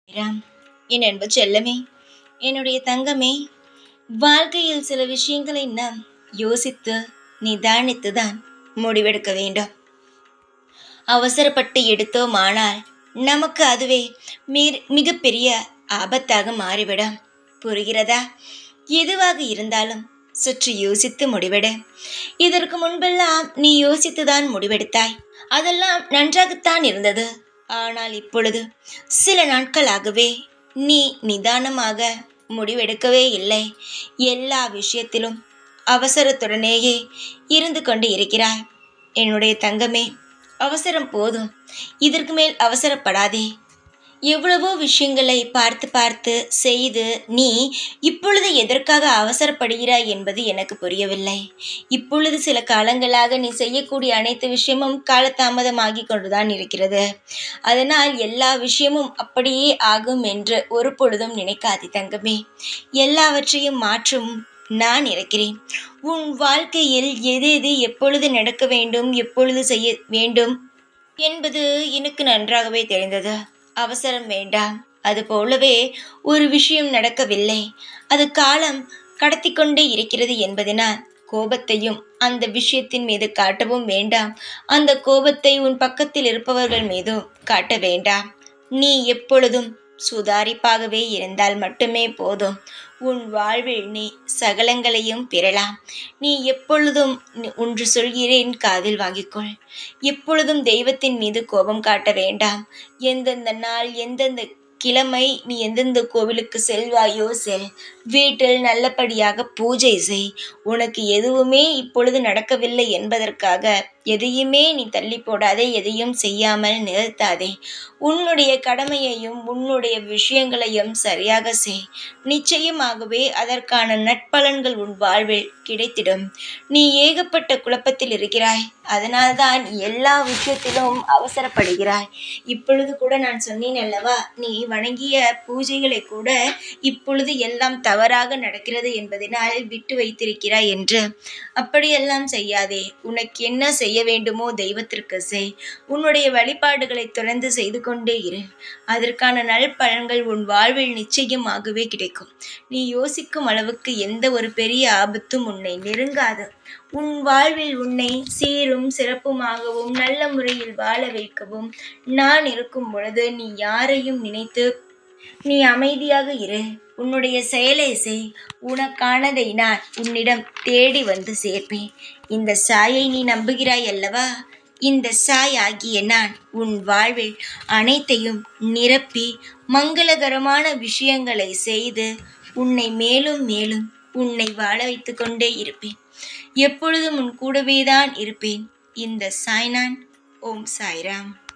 ராம் என் அன்பு செல்லமே என்னுடைய தங்கமே வாழ்க்கையில் சில விஷயங்களை நாம் யோசித்து நிதானித்து தான் முடிவெடுக்க வேண்டும் அவசரப்பட்டு எடுத்தோமானால் நமக்கு அதுவே மீர் மிகப்பெரிய ஆபத்தாக மாறிவிடும் புரிகிறதா எதுவாக இருந்தாலும் சற்று யோசித்து முடிவெடு இதற்கு முன்பெல்லாம் நீ யோசித்துதான் முடிவெடுத்தாய் அதெல்லாம் நன்றாகத்தான் இருந்தது ஆனால் இப்பொழுது சில நாட்களாகவே நீ நிதானமாக முடிவெடுக்கவே இல்லை எல்லா விஷயத்திலும் அவசரத்துடனேயே இருந்து கொண்டு இருக்கிறாய் என்னுடைய தங்கமே அவசரம் போதும் இதற்கு மேல் அவசரப்படாதே எவ்வளவோ விஷயங்களை பார்த்து பார்த்து செய்து நீ இப்பொழுது எதற்காக அவசரப்படுகிறாய் என்பது எனக்கு புரியவில்லை இப்பொழுது சில காலங்களாக நீ செய்யக்கூடிய அனைத்து விஷயமும் காலதாமதமாகி கொண்டுதான் இருக்கிறது அதனால் எல்லா விஷயமும் அப்படியே ஆகும் என்று ஒரு பொழுதும் நினைக்காதே தங்கமே எல்லாவற்றையும் மாற்றும் நான் இருக்கிறேன் உன் வாழ்க்கையில் எது எது எப்பொழுது நடக்க வேண்டும் எப்பொழுது செய்ய வேண்டும் என்பது எனக்கு நன்றாகவே தெரிந்தது அவசரம் வேண்டாம் அது போலவே ஒரு விஷயம் நடக்கவில்லை அது காலம் கடத்தி கொண்டே இருக்கிறது என்பதனால் கோபத்தையும் அந்த விஷயத்தின் மீது காட்டவும் வேண்டாம் அந்த கோபத்தை உன் பக்கத்தில் இருப்பவர்கள் மீதும் காட்ட வேண்டாம் நீ எப்பொழுதும் சுதாரிப்பாகவே இருந்தால் மட்டுமே போதும் உன் வாழ்வில் நீ சகலங்களையும் பெறலாம் நீ எப்பொழுதும் நி- ஒன்று சொல்கிறேன் காதில் வாங்கிக்கொள் எப்பொழுதும் தெய்வத்தின் மீது கோபம் காட்ட வேண்டாம் எந்தெந்த நாள் எந்தெந்த கிழமை நீ எந்தெந்த கோவிலுக்கு செல்வாயோ செல் வீட்டில் நல்லபடியாக பூஜை செய் உனக்கு எதுவுமே இப்பொழுது நடக்கவில்லை என்பதற்காக எதையுமே நீ தள்ளி போடாதே எதையும் செய்யாமல் நிறுத்தாதே உன்னுடைய கடமையையும் உன்னுடைய விஷயங்களையும் சரியாக செய் நிச்சயமாகவே அதற்கான நட்பலன்கள் உன் வாழ்வில் கிடைத்திடும் நீ ஏகப்பட்ட குழப்பத்தில் இருக்கிறாய் அதனால்தான் எல்லா விஷயத்திலும் அவசரப்படுகிறாய் இப்பொழுது கூட நான் சொன்னேன் அல்லவா நீ வணங்கிய பூஜைகளை கூட இப்பொழுது எல்லாம் தவறாக நடக்கிறது என்பதனால் விட்டு வைத்திருக்கிறாய் என்று அப்படியெல்லாம் செய்யாதே உனக்கு என்ன செய்ய வேண்டுமோ தெய்வத்திற்கு செய் உன்னுடைய வழிபாடுகளை தொடர்ந்து செய்து கொண்டே இரு அதற்கான நல்பலன்கள் உன் வாழ்வில் நிச்சயமாகவே கிடைக்கும் நீ யோசிக்கும் அளவுக்கு எந்த ஒரு பெரிய ஆபத்தும் உன்னை நெருங்காது உன் வாழ்வில் உன்னை சீரும் சிறப்புமாகவும் நல்ல முறையில் வாழ வைக்கவும் நான் இருக்கும் பொழுது நீ யாரையும் நினைத்து நீ அமைதியாக இரு உன்னுடைய செயலை செய் உனக்கானதை நான் உன்னிடம் தேடி வந்து சேர்ப்பேன் இந்த சாயை நீ நம்புகிறாய் அல்லவா இந்த சாய் ஆகிய நான் உன் வாழ்வில் அனைத்தையும் நிரப்பி மங்களகரமான விஷயங்களை செய்து உன்னை மேலும் மேலும் உன்னை வாழ வைத்து கொண்டே இருப்பேன் எப்பொழுதும் உன் கூடவே தான் இருப்பேன் இந்த சாய்நான் ஓம் சாய்ராம்